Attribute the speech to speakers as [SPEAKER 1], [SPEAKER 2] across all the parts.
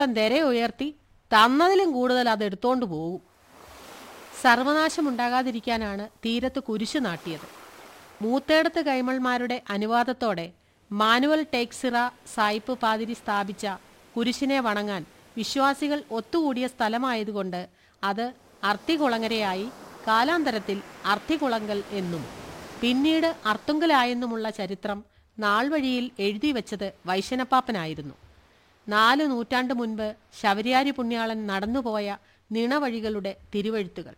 [SPEAKER 1] തിര ഉയർത്തി തന്നതിലും കൂടുതൽ അത് എടുത്തോണ്ട് പോകും സർവനാശമുണ്ടാകാതിരിക്കാനാണ് തീരത്ത് കുരിശു നാട്ടിയത് മൂത്തേടത്ത് കൈമൾമാരുടെ അനുവാദത്തോടെ മാനുവൽ ടേക്സിറ സായിപ്പ് പാതിരി സ്ഥാപിച്ച കുരിശിനെ വണങ്ങാൻ വിശ്വാസികൾ ഒത്തുകൂടിയ സ്ഥലമായതുകൊണ്ട് അത് അർത്തികുളങ്ങരയായി കാലാന്തരത്തിൽ അർത്തികുളങ്കൽ എന്നും പിന്നീട് അർത്തുങ്കലായെന്നുമുള്ള ചരിത്രം നാൾവഴിയിൽ എഴുതി വെച്ചത് വൈശനപ്പാപ്പനായിരുന്നു നാല് നൂറ്റാണ്ട് മുൻപ് ശബരിയാരി പുണ്യാളൻ നടന്നുപോയ നിണവഴികളുടെ തിരുവഴുത്തുകൾ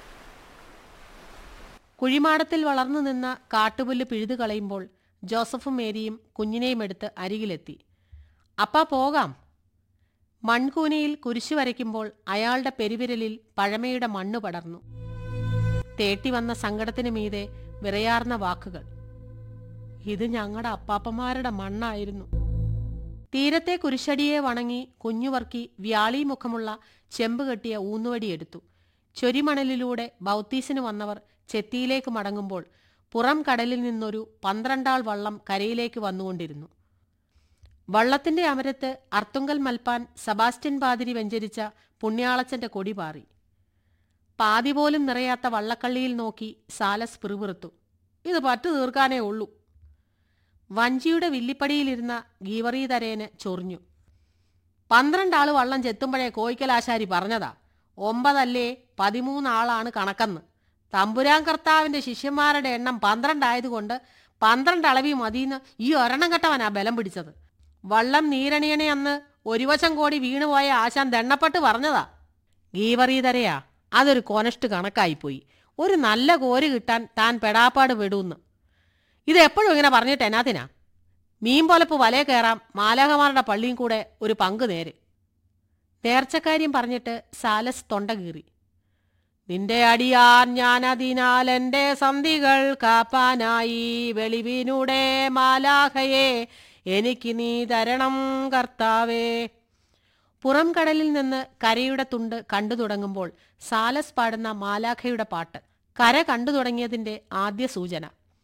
[SPEAKER 1] കുഴിമാടത്തിൽ വളർന്നു നിന്ന കാട്ടുപുല്ല് പിഴുതു കളയുമ്പോൾ ജോസഫും മേരിയും കുഞ്ഞിനെയും എടുത്ത് അരികിലെത്തി അപ്പാ പോകാം മൺകൂനയിൽ കുരിശു വരയ്ക്കുമ്പോൾ അയാളുടെ പെരുവിരലിൽ പഴമയുടെ മണ്ണ് പടർന്നു തേട്ടി വന്ന സങ്കടത്തിനു മീതെ വിറയാർന്ന വാക്കുകൾ ഇത് ഞങ്ങളുടെ അപ്പാപ്പന്മാരുടെ മണ്ണായിരുന്നു തീരത്തെ കുരിശടിയെ വണങ്ങി കുഞ്ഞുവർക്കി വ്യാളി മുഖമുള്ള ചെമ്പ് കെട്ടിയ ഊന്നുവടിയെടുത്തു ചൊരിമണലിലൂടെ ബൗത്തീസിന് വന്നവർ ചെത്തിയിലേക്ക് മടങ്ങുമ്പോൾ പുറം കടലിൽ നിന്നൊരു പന്ത്രണ്ടാൾ വള്ളം കരയിലേക്ക് വന്നുകൊണ്ടിരുന്നു വള്ളത്തിന്റെ അമരത്ത് അർത്തുങ്കൽ മൽപ്പാൻ സബാസ്റ്റ്യൻ പാതിരി വെഞ്ചരിച്ച പുണ്യാളച്ചന്റെ കൊടി പാറി പാതി പോലും നിറയാത്ത വള്ളക്കള്ളിയിൽ നോക്കി സാലസ് പിറുപിറുത്തു ഇത് പറ്റു തീർക്കാനേ ഉള്ളൂ വഞ്ചിയുടെ വില്ലിപ്പടിയിലിരുന്ന ഗീവറീതരേന് ചൊറിഞ്ഞു പന്ത്രണ്ടാള് വള്ളം ചെത്തുമ്പോഴേ കോയിക്കലാശാരി പറഞ്ഞതാ ഒമ്പതല്ലേ പതിമൂന്നാളാണ് കണക്കെന്ന് തമ്പുരാൻ കർത്താവിന്റെ ശിഷ്യന്മാരുടെ എണ്ണം പന്ത്രണ്ടായതുകൊണ്ട് പന്ത്രണ്ട് അളവി മതിയെന്ന് ഈ ഒരെണ്ണം കെട്ടവനാ ബലം പിടിച്ചത് വള്ളം നീരണിയണേ അന്ന് ഒരു വശം കോടി വീണുപോയ ആശാൻ ദണ്ണപ്പെട്ട് പറഞ്ഞതാ ഗീവറീതരയാ അതൊരു കൊനഷ്ട് കണക്കായിപ്പോയി ഒരു നല്ല കോര് കിട്ടാൻ താൻ പെടാപ്പാട് വിടൂന്ന് ഇത് എപ്പോഴും ഇങ്ങനെ പറഞ്ഞിട്ട് എന്നാത്തിനാ മീൻ പൊലപ്പ് വലയെ കയറാം മാലാഹമാരുടെ പള്ളിയും കൂടെ ഒരു പങ്ക് നേര് നേർച്ചക്കാര്യം പറഞ്ഞിട്ട് സാലസ് തൊണ്ട കീറി നിന്റെ അടിയാൻ ഞാനതിനാൽ എൻ്റെ സന്ധികൾ കാപ്പാനായി വെളിവിനൂടെ മാലാഹയെ എനിക്ക് നീ തരണം കർത്താവേ പുറം കടലിൽ നിന്ന് കരയുടെ തുണ്ട് കണ്ടു തുടങ്ങുമ്പോൾ സാലസ് പാടുന്ന മാലാഖയുടെ പാട്ട് കര കണ്ടു തുടങ്ങിയതിന്റെ ആദ്യ സൂചന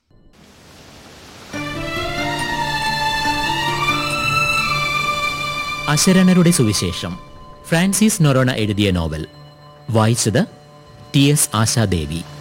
[SPEAKER 2] അശരണരുടെ സുവിശേഷം ഫ്രാൻസിസ് നൊറോണ എഴുതിയ നോവൽ വായിച്ചത് ടി എസ് ആശാദേവി